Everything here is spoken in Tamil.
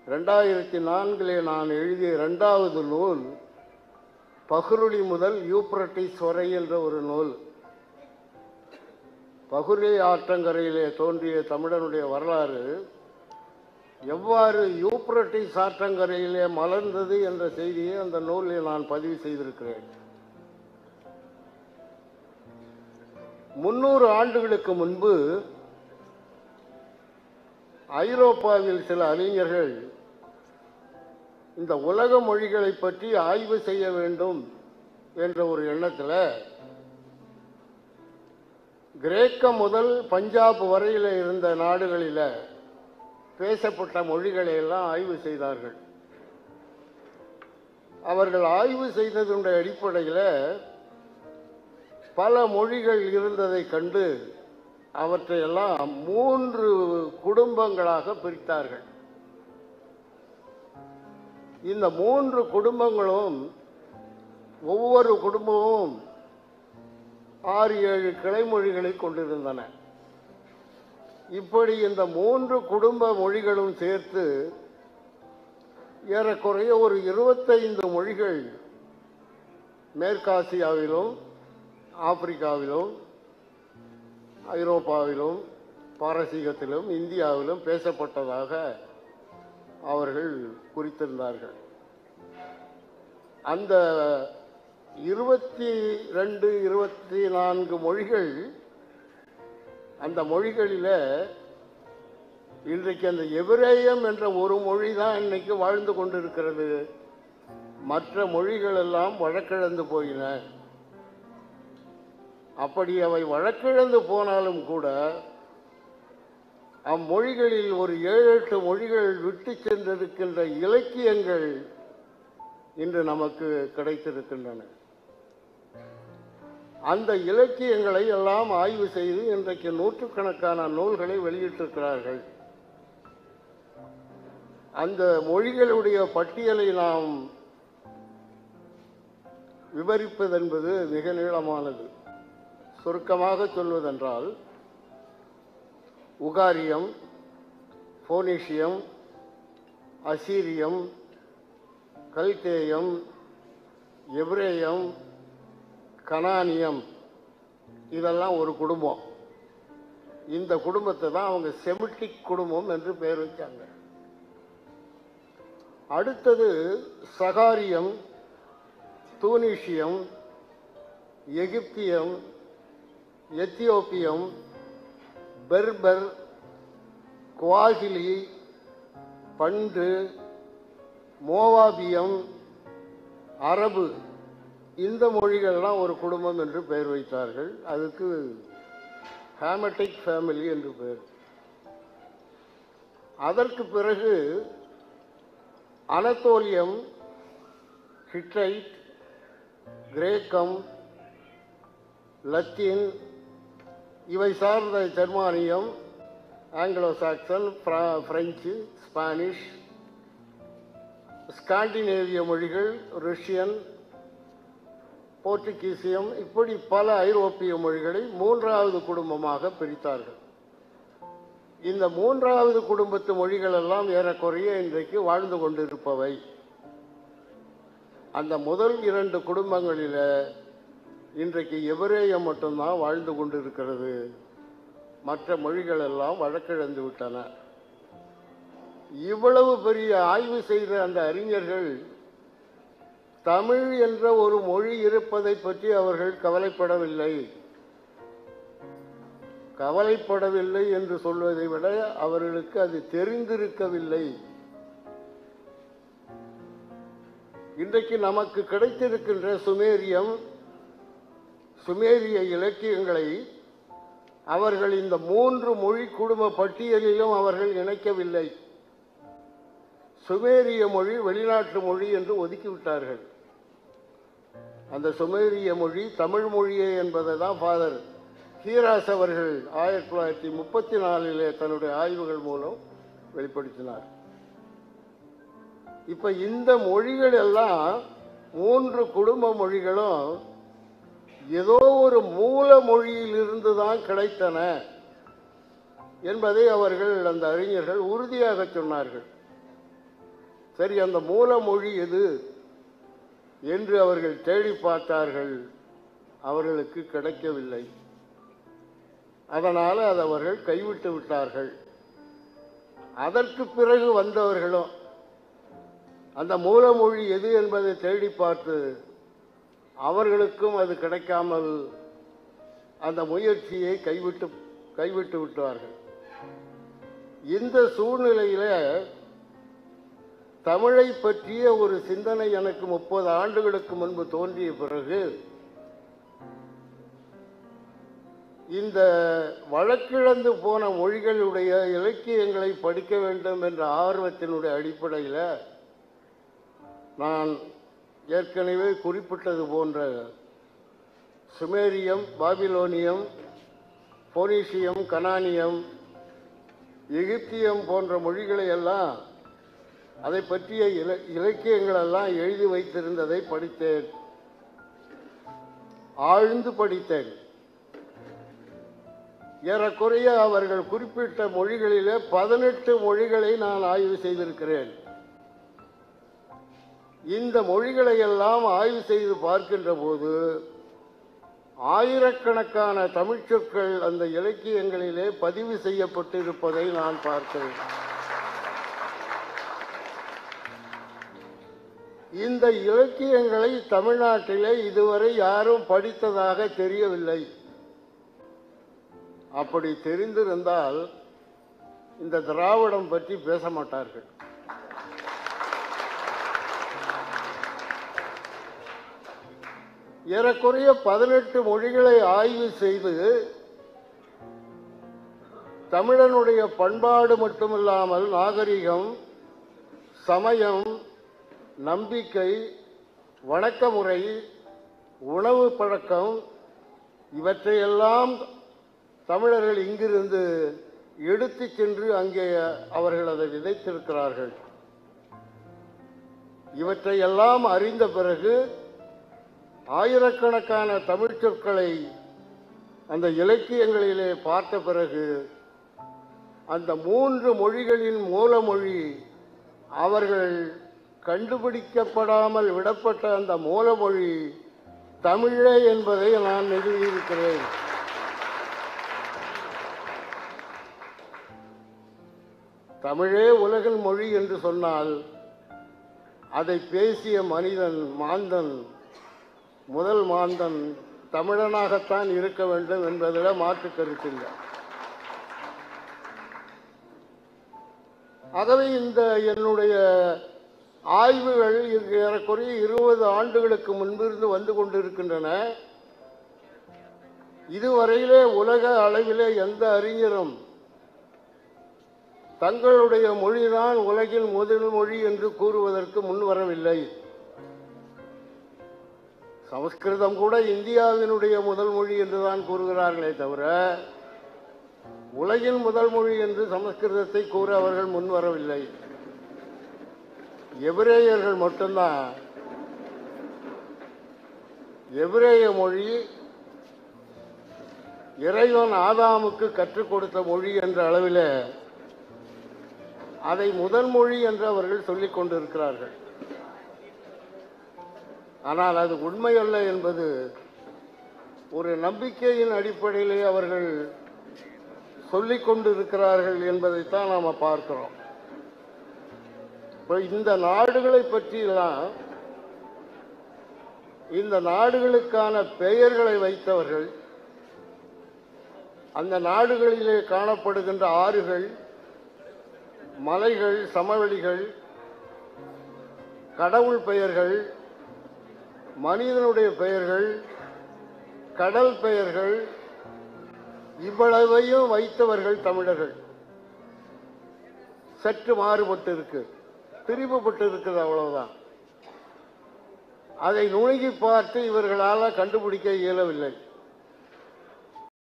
ரெண்டாயிரத்தி நான்கிலே நான் எழுதிய இரண்டாவது நூல் பகுருளி முதல் யூப்ரட்டிஸ் வரை என்ற ஒரு நூல் பகுருளி ஆற்றங்கரையிலே தோன்றிய தமிழனுடைய வரலாறு எவ்வாறு யூப்ரட்டிஸ் ஆற்றங்கரையிலே மலர்ந்தது என்ற செய்தியை அந்த நூலில் நான் பதிவு செய்திருக்கிறேன் முன்னூறு ஆண்டுகளுக்கு முன்பு ஐரோப்பாவில் சில அறிஞர்கள் இந்த உலக மொழிகளை பற்றி ஆய்வு செய்ய வேண்டும் என்ற ஒரு எண்ணத்தில் கிரேக்கம் முதல் பஞ்சாப் வரையில் இருந்த நாடுகளில் பேசப்பட்ட மொழிகளை எல்லாம் ஆய்வு செய்தார்கள் அவர்கள் ஆய்வு செய்ததனுடைய அடிப்படையில் பல மொழிகள் இருந்ததை கண்டு அவற்றையெல்லாம் மூன்று குடும்பங்களாக பிரித்தார்கள் இந்த மூன்று குடும்பங்களும் ஒவ்வொரு குடும்பமும் ஆறு ஏழு கிளைமொழிகளை கொண்டிருந்தன இப்படி இந்த மூன்று குடும்ப மொழிகளும் சேர்த்து ஏறக்குறைய ஒரு இருபத்தைந்து மொழிகள் மேற்காசியாவிலும் ஆப்பிரிக்காவிலும் ஐரோப்பாவிலும் பாரசீகத்திலும் இந்தியாவிலும் பேசப்பட்டதாக அவர்கள் குறித்திருந்தார்கள் அந்த இருபத்தி ரெண்டு இருபத்தி நான்கு மொழிகள் அந்த மொழிகளில் இன்றைக்கு அந்த எபிரேயம் என்ற ஒரு மொழி தான் இன்னைக்கு வாழ்ந்து கொண்டிருக்கிறது மற்ற மொழிகள் எல்லாம் வழக்கிழந்து போயின அப்படி அவை வழக்கிழந்து போனாலும் கூட அம்மொழிகளில் ஒரு ஏழு எட்டு மொழிகள் விட்டு சென்றிருக்கின்ற இலக்கியங்கள் இன்று நமக்கு கிடைத்திருக்கின்றன அந்த இலக்கியங்களை எல்லாம் ஆய்வு செய்து இன்றைக்கு நூற்றுக்கணக்கான நூல்களை வெளியிட்டிருக்கிறார்கள் அந்த மொழிகளுடைய பட்டியலை நாம் விவரிப்பதென்பது மிக நீளமானது சுருக்கமாக சொல்வதென்றால் உகாரியம் போனிஷியம் அசீரியம் கல்தேயம் எப்ரேயம் கனானியம் இதெல்லாம் ஒரு குடும்பம் இந்த குடும்பத்தை தான் அவங்க செமிட்டிக் குடும்பம் என்று பெயர் வச்சாங்க அடுத்தது சகாரியம் தூனிஷியம் எகிப்தியம் எத்தியோப்பியம் பெர்பர் குவாஹிலி பண்டு மோவாபியம் அரபு இந்த மொழிகள்லாம் ஒரு குடும்பம் என்று பெயர் வைத்தார்கள் அதுக்கு ஹேமட்டிக் ஃபேமிலி என்று பெயர் அதற்கு பிறகு அனத்தோலியம் ஹிட்டைட் கிரேக்கம் லத்தீன் இவை சார்ந்த ஜெர்மானியம் ஆங்கிலோ சாக்சன் பிரெஞ்சு ஸ்பானிஷ் ஸ்காண்டினேவிய மொழிகள் ரஷ்யன் போர்ச்சுகீசியம் இப்படி பல ஐரோப்பிய மொழிகளை மூன்றாவது குடும்பமாக பிரித்தார்கள் இந்த மூன்றாவது குடும்பத்து மொழிகள் எல்லாம் ஏறக்குறைய இன்றைக்கு வாழ்ந்து கொண்டிருப்பவை அந்த முதல் இரண்டு குடும்பங்களில் இன்றைக்கு எவரேயம் மட்டும்தான் வாழ்ந்து கொண்டிருக்கிறது மற்ற மொழிகள் எல்லாம் வழக்கிழந்து விட்டன இவ்வளவு பெரிய ஆய்வு செய்த அந்த அறிஞர்கள் தமிழ் என்ற ஒரு மொழி இருப்பதை பற்றி அவர்கள் கவலைப்படவில்லை கவலைப்படவில்லை என்று சொல்வதை விட அவர்களுக்கு அது தெரிந்திருக்கவில்லை இன்றைக்கு நமக்கு கிடைத்திருக்கின்ற சுமேரியம் சுமேரிய இலக்கியங்களை அவர்கள் இந்த மூன்று மொழி குடும்ப பட்டியலிலும் அவர்கள் இணைக்கவில்லை சுமேரிய மொழி வெளிநாட்டு மொழி என்று ஒதுக்கிவிட்டார்கள் அந்த சுமேரிய மொழி தமிழ் மொழியே என்பதை தான் ஃபாதர் ஹீராஸ் அவர்கள் ஆயிரத்தி தொள்ளாயிரத்தி முப்பத்தி நாலிலே தன்னுடைய ஆய்வுகள் மூலம் வெளிப்படுத்தினார் இப்ப இந்த மொழிகள் எல்லாம் மூன்று குடும்ப மொழிகளும் ஏதோ ஒரு மூல மொழியிலிருந்து தான் கிடைத்தன என்பதை அவர்கள் அந்த அறிஞர்கள் உறுதியாக சொன்னார்கள் சரி அந்த மூல மொழி எது என்று அவர்கள் தேடி பார்த்தார்கள் அவர்களுக்கு கிடைக்கவில்லை அதனால் அதை அவர்கள் கைவிட்டு விட்டார்கள் அதற்கு பிறகு வந்தவர்களும் அந்த மூலமொழி எது என்பதை தேடி பார்த்து அவர்களுக்கும் அது கிடைக்காமல் அந்த முயற்சியை கைவிட்டு கைவிட்டு விட்டார்கள் இந்த சூழ்நிலையில தமிழை பற்றிய ஒரு சிந்தனை எனக்கு முப்பது ஆண்டுகளுக்கு முன்பு தோன்றிய பிறகு இந்த வழக்கிழந்து போன மொழிகளுடைய இலக்கியங்களை படிக்க வேண்டும் என்ற ஆர்வத்தினுடைய அடிப்படையில் நான் ஏற்கனவே குறிப்பிட்டது போன்ற சுமேரியம் பாபிலோனியம் போனீசியம் கனானியம் எகிப்தியம் போன்ற மொழிகளை எல்லாம் அதை பற்றிய இல இலக்கியங்களெல்லாம் எழுதி வைத்திருந்ததை படித்தேன் ஆழ்ந்து படித்தேன் ஏறக்குறைய அவர்கள் குறிப்பிட்ட மொழிகளிலே பதினெட்டு மொழிகளை நான் ஆய்வு செய்திருக்கிறேன் இந்த மொழிகளை எல்லாம் ஆய்வு செய்து பார்க்கின்ற போது ஆயிரக்கணக்கான தமிழ்ச் சொற்கள் அந்த இலக்கியங்களிலே பதிவு செய்யப்பட்டிருப்பதை நான் பார்த்தேன் இந்த இலக்கியங்களை தமிழ்நாட்டிலே இதுவரை யாரும் படித்ததாக தெரியவில்லை அப்படி தெரிந்திருந்தால் இந்த திராவிடம் பற்றி பேச மாட்டார்கள் ஏறக்குறைய பதினெட்டு மொழிகளை ஆய்வு செய்து தமிழனுடைய பண்பாடு மட்டுமில்லாமல் நாகரிகம் சமயம் நம்பிக்கை வணக்க முறை உணவு பழக்கம் இவற்றையெல்லாம் தமிழர்கள் இங்கிருந்து எடுத்து சென்று அங்கே அவர்கள் அதை விதைத்திருக்கிறார்கள் இவற்றையெல்லாம் அறிந்த பிறகு ஆயிரக்கணக்கான தமிழ் சொற்களை அந்த இலக்கியங்களிலே பார்த்த பிறகு அந்த மூன்று மொழிகளின் மூலமொழி அவர்கள் கண்டுபிடிக்கப்படாமல் விடப்பட்ட அந்த மூலமொழி தமிழே என்பதை நான் நிறுவியிருக்கிறேன் தமிழே உலகின் மொழி என்று சொன்னால் அதை பேசிய மனிதன் மாந்தன் முதல் மாந்தன் தமிழனாகத்தான் இருக்க வேண்டும் என்பதில் மாற்று கருத்தில்லை ஆகவே இந்த என்னுடைய ஆய்வுகள் ஏறக்குறைய இருபது ஆண்டுகளுக்கு முன்பிருந்து வந்து கொண்டிருக்கின்றன இதுவரையிலே உலக அளவிலே எந்த அறிஞரும் தங்களுடைய மொழிதான் உலகின் முதல் மொழி என்று கூறுவதற்கு முன்வரவில்லை சமஸ்கிருதம் கூட இந்தியாவினுடைய முதல் மொழி என்றுதான் கூறுகிறார்களே தவிர உலகின் முதல் மொழி என்று சமஸ்கிருதத்தை கூற அவர்கள் முன்வரவில்லை எபிரேயர்கள் மட்டும்தான் எபிரேய மொழி இறைவன் ஆதாமுக்கு கற்றுக் கொடுத்த மொழி என்ற அளவில் அதை முதல் மொழி என்று அவர்கள் சொல்லிக் கொண்டிருக்கிறார்கள் ஆனால் அது உண்மையல்ல என்பது ஒரு நம்பிக்கையின் அடிப்படையிலே அவர்கள் சொல்லிக் கொண்டிருக்கிறார்கள் என்பதைத்தான் நாம் பார்க்கிறோம் இப்போ இந்த நாடுகளை பற்றியெல்லாம் இந்த நாடுகளுக்கான பெயர்களை வைத்தவர்கள் அந்த நாடுகளிலே காணப்படுகின்ற ஆறுகள் மலைகள் சமவெளிகள் கடவுள் பெயர்கள் மனிதனுடைய பெயர்கள் கடல் பெயர்கள் இவ்வளவையும் வைத்தவர்கள் தமிழர்கள் சற்று மாறுபட்டு இருக்கு திரிவுபட்டு இருக்குது அவ்வளவுதான் அதை நுணுகி பார்த்து இவர்களால் கண்டுபிடிக்க இயலவில்லை